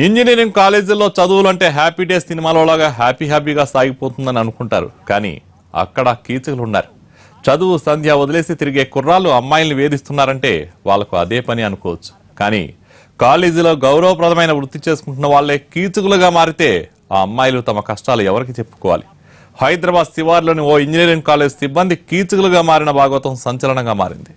engineering కాలేజీల్లో చదువులంటే happy days సినిమాలోలాగా happy హ్యాపీగా సాగిపోతుందని అనుకుంటారు కానీ అక్కడ కీచకులు ఉన్నారు చదువు సంధ్య వదిలేసి తిరిగే కుర్రాళ్ళు అమ్మాయిల్ని వేధిస్తున్నారంటే వాళ్ళకు అదే పని అనుకోవచ్చు కానీ కాలేజీలో గౌరవప్రదమైన వృత్తి చేసుకుంటున్న వాళ్ళే కీచకులుగా మారితే ఆ అమ్మాయిలు తమ కష్టాలు ఎవరికి చెప్పుకోవాలి హైదరాబాద్ శివార్లోని ఓ ఇంజనీరింగ్ కాలేజ్ సిబ్బంది కీచకులుగా మారిన భాగవతం సంచలనంగా మారింది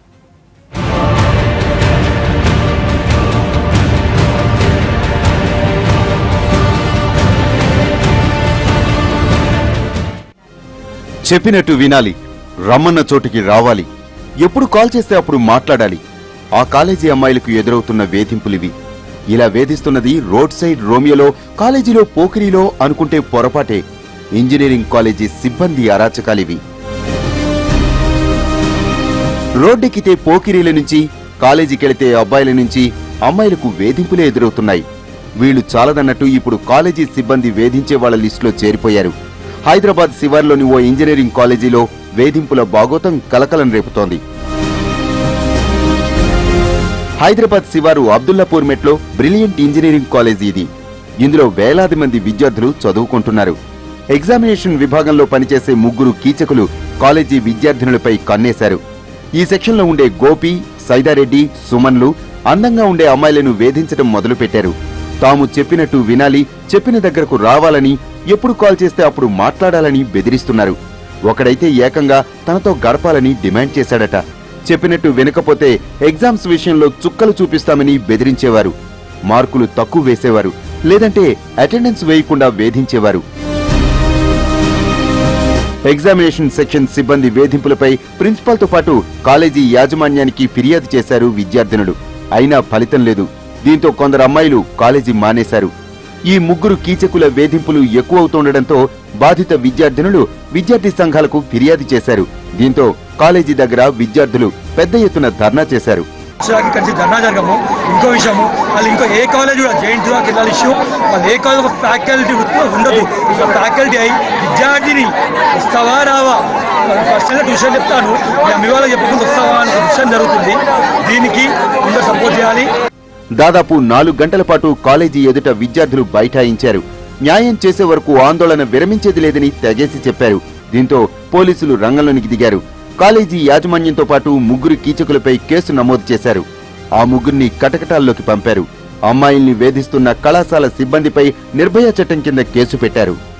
చెప్పినట్టు వినాలి రమ్మన్న చోటికి రావాలి ఎప్పుడు కాల్ చేస్తే అప్పుడు మాట్లాడాలి ఆ కాలేజీ అమ్మాయిలకు ఎదురవుతున్న వేధింపులివి ఇలా వేధిస్తున్నది రోడ్ సైడ్ రోమియోలో కాలేజీలో పోకిరీలో అనుకుంటే పొరపాటే ఇంజనీరింగ్ కాలేజీ సిబ్బంది అరాచకాలివి రోడ్డెక్కితే పోకిరీల నుంచి కాలేజీకెళితే అబ్బాయిల నుంచి అమ్మాయిలకు వేధింపులే ఎదురవుతున్నాయి వీళ్లు చాలదన్నట్టు ఇప్పుడు కాలేజీ సిబ్బంది వేధించే వాళ్ల లిస్టులో చేరిపోయారు హైదరాబాద్ శివార్లోని ఓ ఇంజనీరింగ్ కాలేజీలో వేధింపుల బాగోతం కలకలం రేపుతోంది హైదరాబాద్ శివారు అబ్దుల్లాపూర్ మెట్లో బ్రిలియంట్ ఇంజనీరింగ్ కాలేజీ ఇది ఇందులో వేలాది మంది విద్యార్థులు చదువుకుంటున్నారు ఎగ్జామినేషన్ విభాగంలో పనిచేసే ముగ్గురు కీచకులు కాలేజీ విద్యార్థినులపై కన్నేశారు ఈ సెక్షన్లో ఉండే గోపి సైదారెడ్డి సుమన్లు అందంగా ఉండే అమ్మాయిలను వేధించడం మొదలుపెట్టారు తాము చెప్పినట్టు వినాలి చెప్పిన దగ్గరకు రావాలని ఎప్పుడు కాల్ చేస్తే అప్పుడు మాట్లాడాలని బెదిరిస్తున్నారు ఒకడైతే ఏకంగా తనతో గడపాలని డిమాండ్ చేశాడట చెప్పినట్టు వినకపోతే ఎగ్జామ్స్ విషయంలో చుక్కలు చూపిస్తామని బెదిరించేవారు మార్కులు తక్కువ వేసేవారు లేదంటే అటెండెన్స్ వేయకుండా వేధించేవారు ఎగ్జామినేషన్ సెక్షన్ సిబ్బంది వేధింపులపై ప్రిన్సిపాల్ తో పాటు కాలేజీ యాజమాన్యానికి ఫిర్యాదు చేశారు విద్యార్థినులు అయినా ఫలితం లేదు దీంతో కొందరు అమ్మాయిలు కాలేజీ మానేశారు ఈ ముగ్గురు కీచకుల వేధింపులు ఎక్కువ అవుతుండటంతో బాధిత విద్యార్థినులు విద్యార్థి సంఘాలకు ఫిర్యాదు చేశారు దీంతో కాలేజీ దగ్గర విద్యార్థులు పెద్ద ఎత్తున ధర్నా చేశారు వచ్చేదానికి కలిసి ధర్నా జరగము ఇంకో విషయము వాళ్ళు ఇంకో ఏ కాలేజ్ కూడా జేఎన్టీ దాకా వెళ్ళాలి ఇష్యూ వాళ్ళు ఏ కాలేజ్ ఒక ఫ్యాకల్టీ వృత్తిలో ఉండదు ఒక ఫ్యాకల్టీ అయి విద్యార్థిని వస్తావా రావా ఫస్ట్ ట్యూషన్ చెప్తాను మీ అమ్మి వాళ్ళకి చెప్పుకుంటూ వస్తావా అని క్వశ్చన్ జరుగుతుంది దీనికి అందరూ సపోర్ట్ చేయాలి దాదాపు నాలుగు గంటల పాటు కాలేజీ ఎదుట విద్యార్థులు బైఠాయించారు న్యాయం చేసే వరకు ఆందోళన విరమించేది లేదని తెగేసి చెప్పారు దీంతో పోలీసులు రంగంలోనికి దిగారు కాలేజీ యాజమాన్యంతో పాటు ముగ్గురు కీచకులపై కేసు నమోదు చేశారు ఆ ముగ్గురిని కటకటాల్లోకి పంపారు అమ్మాయిల్ని వేధిస్తున్న కళాశాల సిబ్బందిపై నిర్భయ చట్టం కింద కేసు పెట్టారు